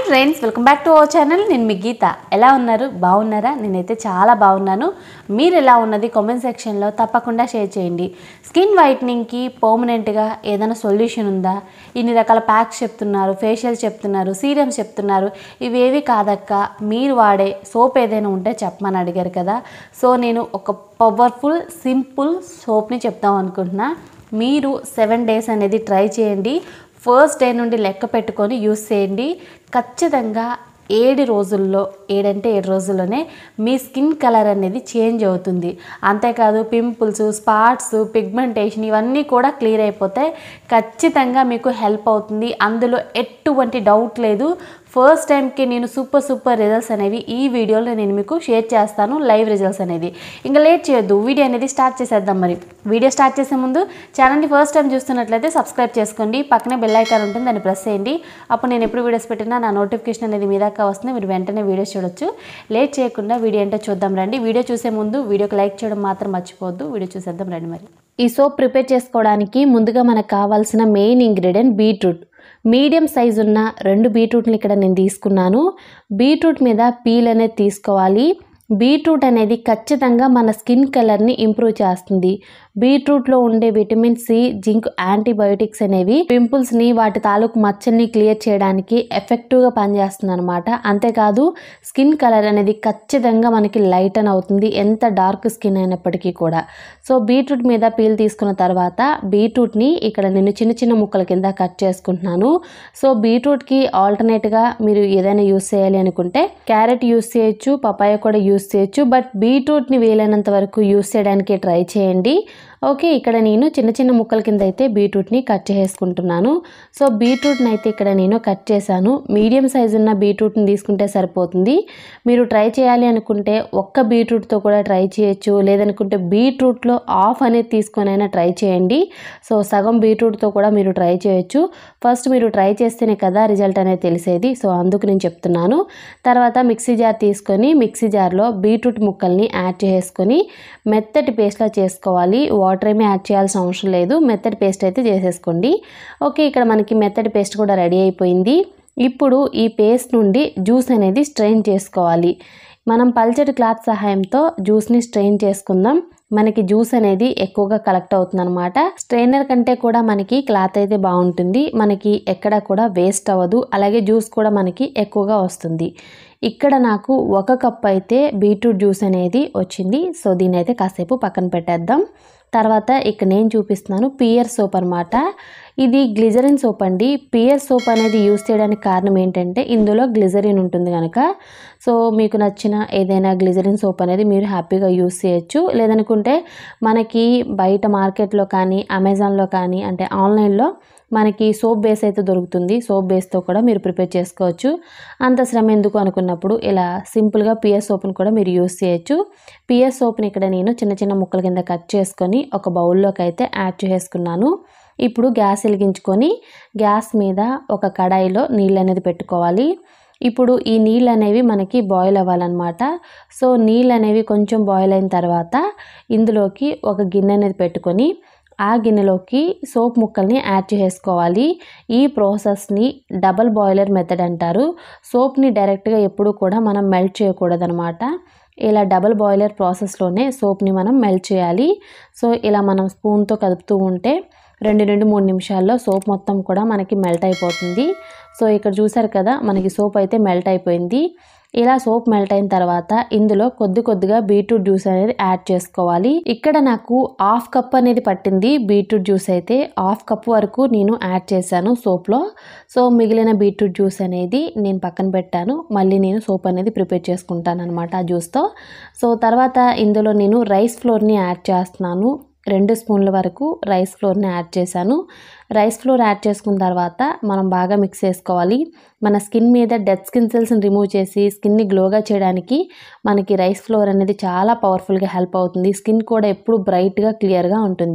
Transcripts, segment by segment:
friends welcome back to our channel నేను మీ గీత ఎలా ఉన్నారు బాగున్నారా నేనైతే చాలా బాగున్నాను మీరు ఎలా ఉన్నది కామెంట్ సెక్షన్లో తప్పకుండా షేర్ చేయండి స్కిన్ వైట్నింగ్కి పర్మనెంట్గా ఏదైనా సొల్యూషన్ ఉందా ఇన్ని రకాల ప్యాక్స్ చెప్తున్నారు ఫేషియల్స్ చెప్తున్నారు సీరమ్స్ చెప్తున్నారు ఇవేవి కాదక్క మీరు వాడే సోప్ ఏదైనా ఉంటే చెప్పమని అడిగారు కదా సో నేను ఒక పవర్ఫుల్ సింపుల్ సోప్ని చెప్తాం అనుకుంటున్నా మీరు సెవెన్ డేస్ అనేది ట్రై చేయండి ఫస్ట్ డే నుండి లెక్క పెట్టుకొని యూస్ చేయండి ఖచ్చితంగా ఏడు రోజుల్లో ఏడంటే ఏడు రోజుల్లోనే మీ స్కిన్ కలర్ అనేది చేంజ్ అవుతుంది అంతేకాదు పింపుల్స్ స్పాట్స్ పిగ్మెంటేషన్ ఇవన్నీ కూడా క్లియర్ అయిపోతాయి ఖచ్చితంగా మీకు హెల్ప్ అవుతుంది అందులో ఎటువంటి డౌట్ లేదు ఫస్ట్ టైంకి నేను సూపర్ సూపర్ రిజల్ట్స్ అనేవి ఈ వీడియోలో నేను మీకు షేర్ చేస్తాను లైవ్ రిజల్ట్స్ అనేది ఇంకా లేట్ చేయొద్దు వీడియో అనేది స్టార్ట్ చేసేద్దాం మరి వీడియో స్టార్ట్ చేసే ముందు ఛానల్ని ఫస్ట్ టైం చూస్తున్నట్లయితే సబ్స్క్రైబ్ చేసుకోండి పక్కనే బెల్ ఐకాన్ ఉంటుంది దాన్ని ప్రెస్ చేయండి అప్పుడు నేను ఎప్పుడు వీడియోస్ పెట్టినా నా నోటిఫికేషన్ అనేది మీ దాకా వస్తుంది మీరు వెంటనే వీడియోస్ చూడొచ్చు లేట్ చేయకుండా వీడియో ఏంటో చూద్దాం రండి వీడియో చూసే ముందు వీడియోకి లైక్ చేయడం మాత్రం మర్చిపోవద్దు వీడియో చూసేద్దాం రండి మరి ఈ సోప్ ప్రిపేర్ చేసుకోవడానికి ముందుగా మనకు కావాల్సిన main ingredient beetroot medium size ఉన్న రెండు బీట్రూట్ని ఇక్కడ నేను తీసుకున్నాను బీట్రూట్ మీద పీల్ అనేది తీసుకోవాలి బీట్రూట్ అనేది ఖచ్చితంగా మన స్కిన్ కలర్ని ఇంప్రూవ్ చేస్తుంది బీట్రూట్లో ఉండే విటమిన్ సి జింక్ యాంటీబయోటిక్స్ అనేవి పింపుల్స్ని వాటి తాలూకు మచ్చల్ని క్లియర్ చేయడానికి ఎఫెక్టివ్గా పనిచేస్తుంది అనమాట అంతేకాదు స్కిన్ కలర్ అనేది ఖచ్చితంగా మనకి లైటన్ అవుతుంది ఎంత డార్క్ స్కిన్ అయినప్పటికీ కూడా సో బీట్రూట్ మీద పీల్ తీసుకున్న తర్వాత బీట్రూట్ని ఇక్కడ నేను చిన్న చిన్న ముక్కల కింద కట్ చేసుకుంటున్నాను సో బీట్రూట్కి ఆల్టర్నేట్గా మీరు ఏదైనా యూస్ చేయాలి అనుకుంటే క్యారెట్ యూస్ చేయొచ్చు పపాయ కూడా యూస్ చేయొచ్చు బట్ బీట్రూట్ని వీలైనంత వరకు యూస్ చేయడానికి ట్రై చేయండి ఓకే ఇక్కడ నేను చిన్న చిన్న ముక్కల కింద అయితే బీట్రూట్ని కట్ చేసుకుంటున్నాను సో బీట్రూట్ని అయితే ఇక్కడ నేను కట్ చేశాను మీడియం సైజు ఉన్న బీట్రూట్ని తీసుకుంటే సరిపోతుంది మీరు ట్రై చేయాలి అనుకుంటే ఒక్క బీట్రూట్తో కూడా ట్రై చేయొచ్చు లేదనుకుంటే బీట్రూట్లో ఆఫ్ అనేది తీసుకొని అయినా ట్రై చేయండి సో సగం బీట్రూట్తో కూడా మీరు ట్రై చేయొచ్చు ఫస్ట్ మీరు ట్రై చేస్తేనే కదా రిజల్ట్ అనేది తెలిసేది సో అందుకు నేను చెప్తున్నాను తర్వాత మిక్సీ జార్ తీసుకొని మిక్సీ జార్లో బీట్రూట్ ముక్కల్ని యాడ్ చేసుకొని మెత్తటి పేస్ట్లా చేసుకోవాలి వాటర్ ఏమీ యాడ్ చేయాల్సిన అవసరం లేదు మెత్తటి పేస్ట్ అయితే చేసేసుకోండి ఓకే ఇక్కడ మనకి మెత్తటి పేస్ట్ కూడా రెడీ అయిపోయింది ఇప్పుడు ఈ పేస్ట్ నుండి జ్యూస్ అనేది స్ట్రెయిన్ చేసుకోవాలి మనం పల్చటి క్లాత్ సహాయంతో జ్యూస్ని స్ట్రెయిన్ చేసుకుందాం మనకి జ్యూస్ అనేది ఎక్కువగా కలెక్ట్ అవుతుంది అనమాట స్ట్రెయినర్ కంటే కూడా మనకి క్లాత్ అయితే బాగుంటుంది మనకి ఎక్కడ కూడా వేస్ట్ అవ్వదు అలాగే జ్యూస్ కూడా మనకి ఎక్కువగా వస్తుంది ఇక్కడ నాకు ఒక కప్ అయితే బీట్రూట్ జ్యూస్ అనేది వచ్చింది సో దీని అయితే కాసేపు పక్కన పెట్టేద్దాం తర్వాత ఇక్కడ నేను చూపిస్తున్నాను పియర్ సోప్ అనమాట ఇది గ్లిజరిన్ సోప్ అండి పియర్ సోప్ అనేది యూస్ చేయడానికి కారణం ఏంటంటే ఇందులో గ్లిజరిన్ ఉంటుంది కనుక సో మీకు నచ్చిన ఏదైనా గ్లిజరిన్ సోప్ అనేది మీరు హ్యాపీగా యూస్ చేయొచ్చు లేదనుకుంటే మనకి బయట మార్కెట్లో కానీ అమెజాన్లో కానీ అంటే ఆన్లైన్లో మనకి సోప్ బేస్ అయితే దొరుకుతుంది సోప్ బేస్తో కూడా మీరు ప్రిపేర్ చేసుకోవచ్చు అంత శ్రమ ఎందుకు అనుకున్నప్పుడు ఇలా సింపుల్గా పియర్ సోప్ని కూడా మీరు యూస్ చేయొచ్చు పియర్ సోప్ని ఇక్కడ నేను చిన్న చిన్న ముక్కల కింద కట్ చేసుకొని ఒక బౌల్లోకి అయితే యాడ్ చేసుకున్నాను ఇప్పుడు గ్యాస్ వెలిగించుకొని గ్యాస్ మీద ఒక కడాయిలో నీళ్ళు అనేది పెట్టుకోవాలి ఇప్పుడు ఈ నీళ్ళు అనేవి మనకి బాయిల్ అవ్వాలన్నమాట సో నీళ్ళు అనేవి కొంచెం బాయిల్ అయిన తర్వాత ఇందులోకి ఒక గిన్నె అనేది పెట్టుకొని ఆ గిన్నెలోకి సోప్ ముక్కల్ని యాడ్ చేసుకోవాలి ఈ ప్రాసెస్ని డబల్ బాయిలర్ మెథడ్ అంటారు సోప్ని డైరెక్ట్గా ఎప్పుడు కూడా మనం మెల్ట్ చేయకూడదనమాట ఇలా డబల్ బాయిలర్ ప్రాసెస్లోనే సోప్ని మనం మెల్ట్ చేయాలి సో ఇలా మనం స్పూన్తో కదుపుతూ ఉంటే రెండు రెండు మూడు నిమిషాల్లో సోప్ మొత్తం కూడా మనకి మెల్ట్ అయిపోతుంది సో ఇక్కడ చూసారు కదా మనకి సోప్ అయితే మెల్ట్ అయిపోయింది ఇలా సోప్ మెల్ట్ అయిన తర్వాత ఇందులో కొద్ది కొద్దిగా బీట్రూట్ జ్యూస్ అనేది యాడ్ చేసుకోవాలి ఇక్కడ నాకు హాఫ్ కప్ అనేది పట్టింది బీట్రూట్ జ్యూస్ అయితే హాఫ్ కప్ వరకు నేను యాడ్ చేశాను సోప్లో సో మిగిలిన బీట్రూట్ జ్యూస్ అనేది నేను పక్కన పెట్టాను మళ్ళీ నేను సోప్ అనేది ప్రిపేర్ చేసుకుంటాను అనమాట ఆ జ్యూస్తో సో తర్వాత ఇందులో నేను రైస్ ఫ్లోర్ని యాడ్ చేస్తున్నాను రెండు స్పూన్ల వరకు రైస్ ఫ్లోర్ని యాడ్ చేశాను రైస్ ఫ్లోర్ యాడ్ చేసుకున్న తర్వాత మనం బాగా మిక్స్ చేసుకోవాలి మన స్కిన్ మీద డెడ్ స్కిన్ సెల్స్ని రిమూవ్ చేసి స్కిన్ని గ్లోగా చేయడానికి మనకి రైస్ ఫ్లోర్ అనేది చాలా పవర్ఫుల్గా హెల్ప్ అవుతుంది స్కిన్ కూడా ఎప్పుడు బ్రైట్గా క్లియర్గా ఉంటుంది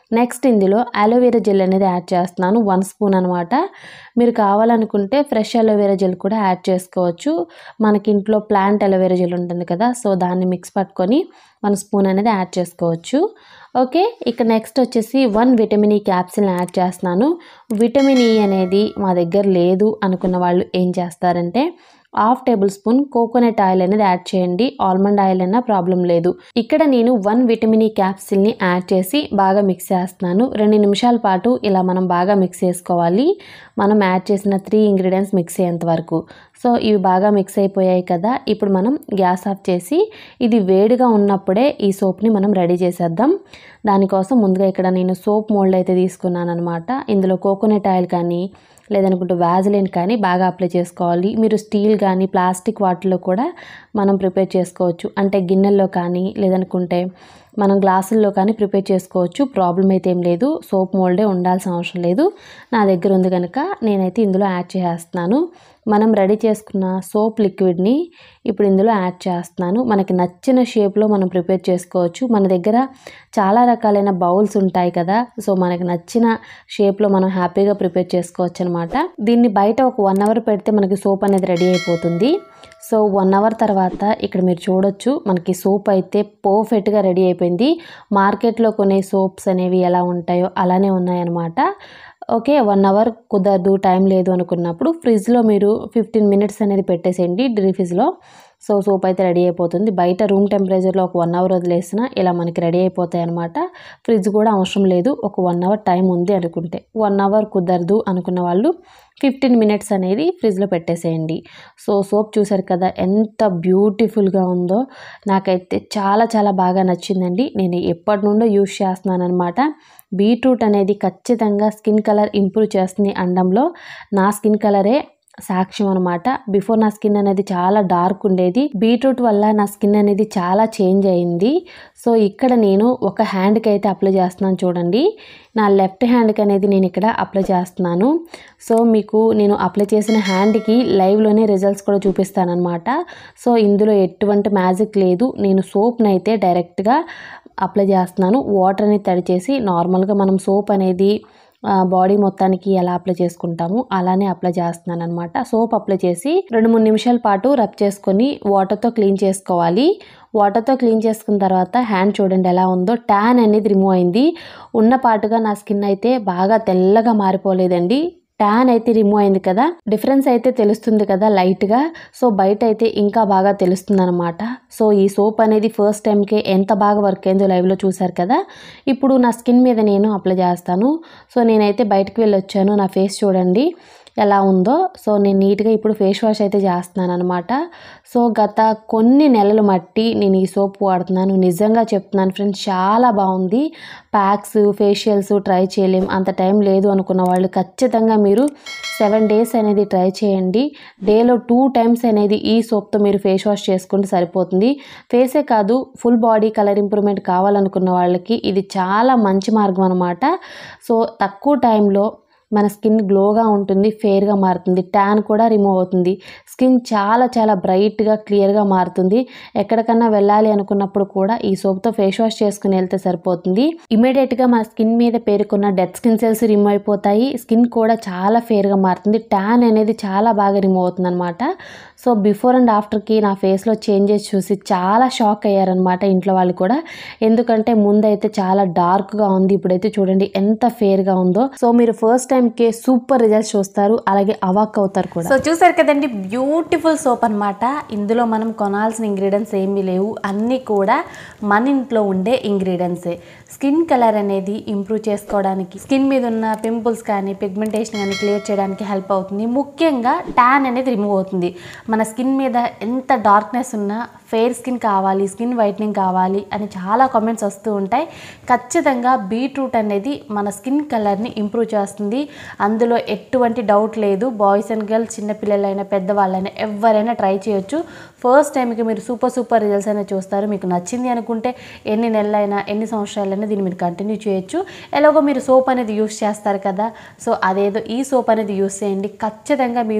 నెక్స్ట్ ఇందులో అలోవెరా జెల్ అనేది యాడ్ చేస్తున్నాను వన్ స్పూన్ అనమాట మీరు కావాలనుకుంటే ఫ్రెష్ అలోవెరా జెల్ కూడా యాడ్ చేసుకోవచ్చు మనకి ఇంట్లో ప్లాంట్ అలోవెరా జెల్ ఉంటుంది కదా సో దాన్ని మిక్స్ పట్టుకొని వన్ స్పూన్ అనేది యాడ్ చేసుకోవచ్చు ఓకే ఇక నెక్స్ట్ వచ్చేసి వన్ విటమిన్ ఈ క్యాప్సిల్ని యాడ్ చేస్తున్నాను విటమిన్ ఈ అనేది మా దగ్గర లేదు అనుకున్న వాళ్ళు ఏం చేస్తారంటే half table spoon coconut oil అనేది యాడ్ చేయండి ఆల్మండ్ ఆయిల్ అయినా ప్రాబ్లం లేదు ఇక్కడ నేను వన్ విటమిన్ ఈ క్యాప్సిల్ని యాడ్ చేసి బాగా మిక్స్ చేస్తున్నాను రెండు నిమిషాల పాటు ఇలా మనం బాగా మిక్స్ చేసుకోవాలి మనం యాడ్ చేసిన త్రీ ఇంగ్రీడియంట్స్ మిక్స్ అయ్యేంత వరకు సో ఇవి బాగా మిక్స్ అయిపోయాయి కదా ఇప్పుడు మనం గ్యాస్ ఆఫ్ చేసి ఇది వేడిగా ఉన్నప్పుడే ఈ సోప్ని మనం రెడీ చేసేద్దాం దానికోసం ముందుగా ఇక్కడ నేను సోప్ మోల్డ్ అయితే తీసుకున్నాను అనమాట ఇందులో కోకోనట్ ఆయిల్ కానీ లేదనుకుంటే వ్యాజిలిన్ కానీ బాగా అప్లై చేసుకోవాలి మీరు స్టీల్ కానీ ప్లాస్టిక్ వాటిలో కూడా మనం ప్రిపేర్ చేసుకోవచ్చు అంటే గిన్నెల్లో కానీ లేదనుకుంటే మనం గ్లాసుల్లో కానీ ప్రిపేర్ చేసుకోవచ్చు ప్రాబ్లం అయితే ఏం లేదు సోప్ మోల్డే ఉండాల్సిన అవసరం లేదు నా దగ్గర ఉంది కనుక నేనైతే ఇందులో యాడ్ చేసేస్తున్నాను మనం రెడీ చేసుకున్న సోప్ లిక్విడ్ని ఇప్పుడు ఇందులో యాడ్ చేస్తున్నాను మనకి నచ్చిన షేప్లో మనం ప్రిపేర్ చేసుకోవచ్చు మన దగ్గర చాలా రకాలైన బౌల్స్ ఉంటాయి కదా సో మనకి నచ్చిన షేప్లో మనం హ్యాపీగా ప్రిపేర్ చేసుకోవచ్చు అనమాట దీన్ని బయట ఒక వన్ అవర్ పెడితే మనకి సోప్ అనేది రెడీ అయిపోతుంది సో వన్ అవర్ తర్వాత ఇక్కడ మీరు చూడొచ్చు మనకి సోప్ అయితే పర్ఫెక్ట్గా రెడీ అయిపోయింది మార్కెట్లో కొనే సోప్స్ అనేవి ఎలా ఉంటాయో అలానే ఉన్నాయన్నమాట ఓకే వన్ అవర్ కుదరదు టైం లేదు అనుకున్నప్పుడు ఫ్రిడ్జ్లో మీరు ఫిఫ్టీన్ మినిట్స్ అనేది పెట్టేసేయండి డ్రీ ఫ్రిడ్జ్లో సో సోప్ అయితే రెడీ అయిపోతుంది బయట రూమ్ టెంపరేచర్లో ఒక వన్ అవర్ వదిలేసిన ఇలా మనకి రెడీ అయిపోతాయి అనమాట ఫ్రిడ్జ్ కూడా అవసరం లేదు ఒక వన్ అవర్ టైం ఉంది అనుకుంటే వన్ అవర్ కుదరదు అనుకున్న వాళ్ళు ఫిఫ్టీన్ మినిట్స్ అనేది ఫ్రిడ్జ్లో పెట్టేసేయండి సో సోప్ చూసారు కదా ఎంత బ్యూటిఫుల్గా ఉందో నాకైతే చాలా చాలా బాగా నచ్చిందండి నేను ఎప్పటి నుండో యూస్ చేస్తున్నాను అనమాట బీట్రూట్ అనేది ఖచ్చితంగా స్కిన్ కలర్ ఇంప్రూవ్ చేస్తుంది అండంలో నా స్కిన్ కలరే సాక్ష్యం అనమాట బిఫోర్ నా స్కిన్ అనేది చాలా డార్క్ ఉండేది బీట్రూట్ వల్ల నా స్కిన్ అనేది చాలా చేంజ్ అయింది సో ఇక్కడ నేను ఒక హ్యాండ్కి అయితే అప్లై చేస్తున్నాను చూడండి నా లెఫ్ట్ హ్యాండ్కి అనేది నేను ఇక్కడ అప్లై చేస్తున్నాను సో మీకు నేను అప్లై చేసిన హ్యాండ్కి లైవ్లోనే రిజల్ట్స్ కూడా చూపిస్తాను అనమాట సో ఇందులో ఎటువంటి మ్యాజిక్ లేదు నేను సోప్ని అయితే డైరెక్ట్గా అప్లై చేస్తున్నాను వాటర్ అనేది తడిచేసి నార్మల్గా మనం సోప్ అనేది బాడీ మొత్తానికి ఎలా అప్లై చేసుకుంటాము అలానే అప్లై చేస్తున్నాను అనమాట సోప్ అప్లై చేసి రెండు మూడు నిమిషాల పాటు రబ్ చేసుకొని వాటర్తో క్లీన్ చేసుకోవాలి వాటర్తో క్లీన్ చేసుకున్న తర్వాత హ్యాండ్ చూడండి ఎలా ఉందో ట్యాన్ అనేది రిమూవ్ అయింది ఉన్న పాటుగా నా స్కిన్ అయితే బాగా తెల్లగా మారిపోలేదండి ట్యాన్ అయితే రిమూవ్ అయింది కదా డిఫరెన్స్ అయితే తెలుస్తుంది కదా లైట్గా సో బయట అయితే ఇంకా బాగా తెలుస్తుంది అనమాట సో ఈ సోప్ అనేది ఫస్ట్ టైంకే ఎంత బాగా వర్క్ అయిందో లైవ్లో చూసారు కదా ఇప్పుడు నా స్కిన్ మీద నేను అప్లై చేస్తాను సో నేనైతే బయటకు వెళ్ళి వచ్చాను నా ఫేస్ చూడండి ఎలా ఉందో సో నేను నీట్గా ఇప్పుడు ఫేస్ వాష్ అయితే చేస్తున్నాను అనమాట సో గత కొన్ని నెలలు మట్టి నేను ఈ సోప్ వాడుతున్నాను నిజంగా చెప్తున్నాను ఫ్రెండ్స్ చాలా బాగుంది ప్యాక్స్ ఫేషియల్స్ ట్రై చేయలేం అంత టైం లేదు అనుకున్న వాళ్ళు ఖచ్చితంగా మీరు సెవెన్ డేస్ అనేది ట్రై చేయండి డేలో టూ టైమ్స్ అనేది ఈ సోప్తో మీరు ఫేస్ వాష్ చేసుకుంటే సరిపోతుంది ఫేసే కాదు ఫుల్ బాడీ కలర్ ఇంప్రూవ్మెంట్ కావాలనుకున్న వాళ్ళకి ఇది చాలా మంచి మార్గం అనమాట సో తక్కువ టైంలో మన స్కిన్ గ్లోగా ఉంటుంది ఫేర్గా మారుతుంది ట్యాన్ కూడా రిమూవ్ అవుతుంది స్కిన్ చాలా చాలా బ్రైట్గా క్లియర్గా మారుతుంది ఎక్కడికన్నా వెళ్ళాలి అనుకున్నప్పుడు కూడా ఈ సోప్తో ఫేస్ వాష్ చేసుకుని వెళ్తే సరిపోతుంది ఇమీడియట్గా మన స్కిన్ మీద పేరుకున్న డెడ్ స్కిన్ సెల్స్ రిమూవ్ అయిపోతాయి స్కిన్ కూడా చాలా ఫేర్గా మారుతుంది ట్యాన్ అనేది చాలా బాగా రిమూవ్ అవుతుంది అనమాట సో బిఫోర్ అండ్ ఆఫ్టర్కి నా ఫేస్లో చేంజెస్ చూసి చాలా షాక్ అయ్యారనమాట ఇంట్లో వాళ్ళు కూడా ఎందుకంటే ముందైతే చాలా డార్క్గా ఉంది ఇప్పుడైతే చూడండి ఎంత ఫేర్గా ఉందో సో మీరు ఫస్ట్ టైంకే సూపర్ రిజల్ట్స్ చూస్తారు అలాగే అవాక్ అవుతారు కూడా సో చూసారు కదండి బ్యూటిఫుల్ సోప్ అన్నమాట ఇందులో మనం కొనాల్సిన ఇంగ్రీడియంట్స్ ఏమీ లేవు అన్నీ కూడా మన ఇంట్లో ఉండే ఇంగ్రీడియంట్సే స్కిన్ కలర్ అనేది ఇంప్రూవ్ చేసుకోవడానికి స్కిన్ మీద ఉన్న పింపుల్స్ కానీ పిగ్మెంటేషన్ కానీ క్లియర్ చేయడానికి హెల్ప్ అవుతుంది ముఖ్యంగా ట్యాన్ అనేది రిమూవ్ అవుతుంది మన స్కిన్ మీద ఎంత డార్క్నెస్ ఉన్నా ఫెయిర్ స్కిన్ కావాలి స్కిన్ వైట్నింగ్ కావాలి అని చాలా కామెంట్స్ వస్తూ ఉంటాయి ఖచ్చితంగా బీట్రూట్ అనేది మన స్కిన్ కలర్ని ఇంప్రూవ్ చేస్తుంది అందులో ఎటువంటి డౌట్ లేదు బాయ్స్ అండ్ గర్ల్స్ చిన్నపిల్లలైనా పెద్దవాళ్ళైనా ఎవరైనా ట్రై చేయొచ్చు ఫస్ట్ టైంకి మీరు సూపర్ సూపర్ రిజల్ట్స్ అయినా చూస్తారు మీకు నచ్చింది అనుకుంటే ఎన్ని నెలలైనా ఎన్ని సంవత్సరాలైనా దీన్ని మీరు కంటిన్యూ చేయొచ్చు ఎలాగో మీరు సోప్ అనేది యూస్ చేస్తారు కదా సో అదేదో ఈ సోప్ అనేది యూస్ చేయండి ఖచ్చితంగా మీరు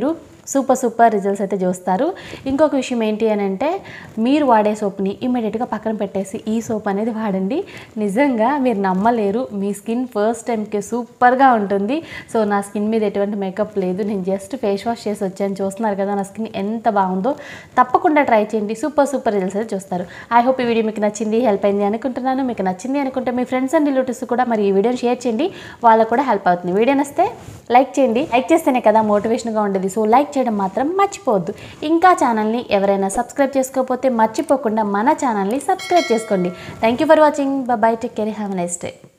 సూపర్ సూపర్ రిజల్ట్స్ అయితే చూస్తారు ఇంకొక విషయం ఏంటి అని అంటే మీరు వాడే సోప్ని ఇమ్మీడియట్గా పక్కన పెట్టేసి ఈ సోప్ అనేది వాడండి నిజంగా మీరు నమ్మలేరు మీ స్కిన్ ఫస్ట్ టైంకి సూపర్గా ఉంటుంది సో నా స్కిన్ మీద ఎటువంటి మేకప్ లేదు నేను జస్ట్ ఫేస్ వాష్ చేసి వచ్చాను చూస్తున్నారు కదా నా స్కిన్ ఎంత బాగుందో తప్పకుండా ట్రై చేయండి సూపర్ సూపర్ రిజల్ట్స్ అయితే చూస్తారు ఐ హోప్ ఈ వీడియో మీకు నచ్చింది హెల్ప్ అయింది అనుకుంటున్నాను మీకు నచ్చింది అనుకుంటే మీ ఫ్రెండ్స్ అండ్ రిలేటివ్స్ కూడా మరి ఈ వీడియోని షేర్ చేయండి వాళ్ళకు కూడా హెల్ప్ అవుతుంది వీడియో నస్తే లైక్ చేయండి లైక్ చేస్తేనే కదా మోటివేషన్గా ఉండేది సో లైక్ చేయడం మాత్రం మర్చిపోవద్దు ఇంకా ఛానల్ని ఎవరైనా సబ్స్క్రైబ్ చేసుకోకపోతే మర్చిపోకుండా మన ఛానల్ని సబ్స్క్రైబ్ చేసుకోండి thank you for watching bye take care have nice day